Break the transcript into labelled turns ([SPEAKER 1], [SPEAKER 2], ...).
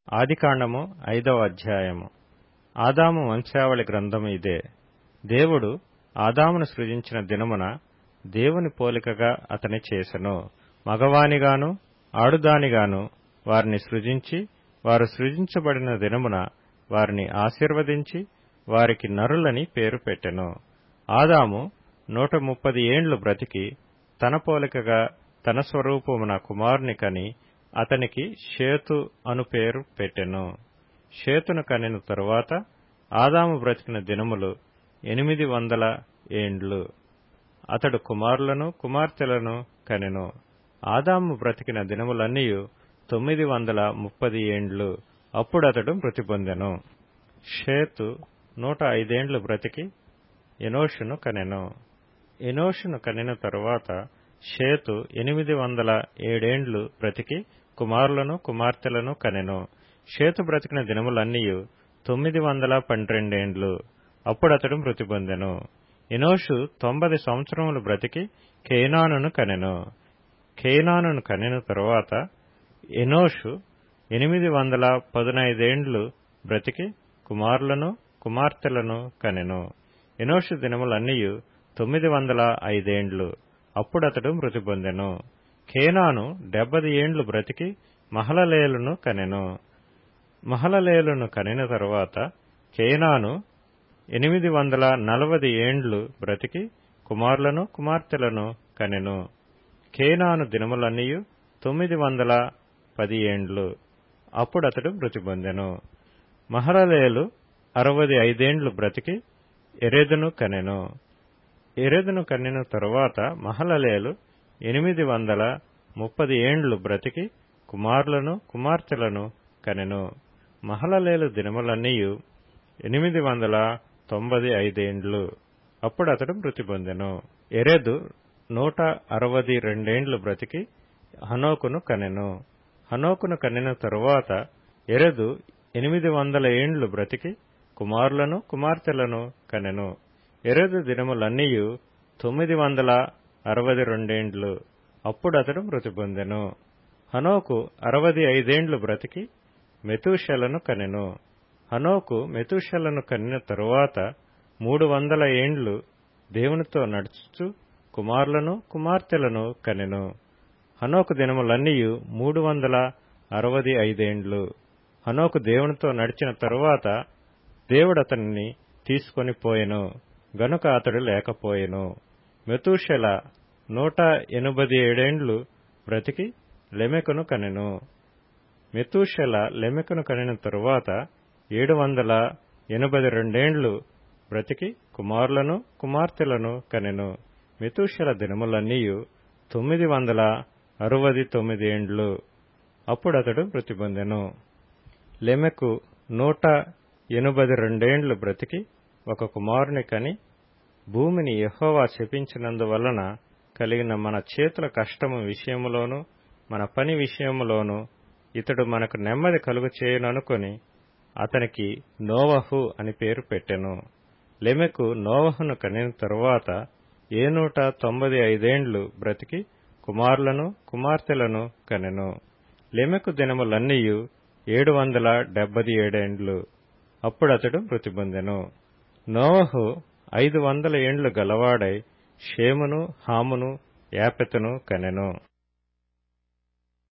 [SPEAKER 1] ఆదికాండము ఐదవ అధ్యాయము ఆదాము వంశావళి గ్రంథము ఇదే దేవుడు ఆదామును సృజించిన దినమున దేవుని పోలికగా అతని చేసెను మగవానిగాను ఆడుదానిగాను వారిని సృజించి వారు సృజించబడిన దినమున వారిని ఆశీర్వదించి వారికి నరులని పేరు పెట్టెను ఆదాము నూట ముప్పది ఏండ్లు బ్రతికి తన పోలికగా తన స్వరూపమున కుమారుని కని అతనికి షేతు అను పేరు పెట్టెను షేతును కనిన తరువాత ఆదాము బ్రతికిన దినములు ఎనిమిది వందల ఏండ్లు అతడు కుమారులను కుమార్తెలను కనెను ఆదాము బ్రతికిన దినములన్నీయు తొమ్మిది వందల ముప్పది ఏండ్లు అప్పుడతడు మృతి పొందెను షేతు నూట ఐదేండ్లు బ్రతికి ఎనోషును కనెను ఎనోషును కనిన తరువాత షేతు ఎనిమిది వందల ఏడేండ్లు బ్రతికి కుమారులను కుమార్తెలను కనెను షేతు బ్రతికిన దినములన్నీయు తొమ్మిది వందల పన్నెండేండ్లు అప్పుడతడు మృతి పొందెను ఎనోషు తొంభది సంవత్సరములు బ్రతికి కేనానును కనెను కేనానును కనిన తరువాత ఎనోషు ఎనిమిది వందల పదునైదేండ్లు బ్రతికి కుమారులను కుమార్తెలను కనెను ఎనోషు దినములన్నీయు తొమ్మిది వందల ఐదేండ్లు అప్పుడతడు మృతి పొందెను కేనాను డెబ్బది ఏండ్లు బ్రతికి మహలలేలును కనెను మహలలేలును కనిన తరువాత కేనాను ఎనిమిది వందల నలవది ఏండ్లు బ్రతికి కుమారులను కుమార్తెలను కనెను కేనాను దినములన్నీయు తొమ్మిది వందల పది ఏండ్లు అప్పుడతడు మృతి పొందెను మహలలేలు అరవది ఐదేండ్లు బ్రతికి ఎరెదును కనెను ఎరెదును కన్నిన తరువాత మహలలేలు ఎనిమిది వందల ముప్పది ఏండ్లు బ్రతికి కుమారులను కుమార్తెలను కనెను మహలలేలు దినములన్నీయు ఎనిమిది వందల తొంభది ఐదేండ్లు అప్పుడు అతడు మృతి పొందెను ఎరెదు నూట అరవది రెండేండ్లు బ్రతికి హనోకును కనెను హనోకును కనిన తరువాత ఎరెదు ఎనిమిది వందల ఏండ్లు బ్రతికి కుమారులను కుమార్తెలను కనెను ఎరెదు దినములన్నీయు తొమ్మిది వందల అరవది రెండేండ్లు అప్పుడు అతడు మృతి పొందెను హనోకు అరవది ఐదేండ్లు బ్రతికి మెతూషలను కనెను హనోకు మెతూషలను కనిన తరువాత మూడు వందల ఏండ్లు దేవునితో నడుచుచు కుమారులను కుమార్తెలను కనెను హనోకు దినములన్నీయు మూడు వందల అరవది ఐదేండ్లు హనోకు దేవునితో నడిచిన తరువాత దేవుడతన్ని తీసుకొని పోయెను గనుక అతడు లేకపోయెను మెతూషెల నూట ఎనభది ఏడేండ్లు బ్రతికి లెమెకును కనెను మెతూషెల లెమెకును కనిన తరువాత ఏడు వందల ఎనభై రెండేండ్లు బ్రతికి కుమారులను కుమార్తెలను కనెను మెతూషెల దినములన్నీయు తొమ్మిది వందల అరవది తొమ్మిది ఏండ్లు అప్పుడతడు మృతి పొందెను లెమెకు నూట ఎనభై రెండేండ్లు బ్రతికి ఒక కుమారుని కని భూమిని యహోవా శపించినందువలన కలిగిన మన చేతుల కష్టము విషయములోను మన పని విషయములోను ఇతడు మనకు నెమ్మది కలుగు చేయననుకొని అతనికి నోవహు అని పేరు పెట్టెను లెమెకు నోవహును కనిన తరువాత ఏ నూట తొంభై ఐదేండ్లు బ్రతికి కుమారులను కుమార్తెలను కనెను లెమెకు దినములన్నీయు ఏడు వందల డెబ్బది ఏడేండ్లు అప్పుడతడు మృతి పొందెను నోవహు ఐదు వందల ఏండ్లు గలవాడై షేమును హామును యాపెతును కనెను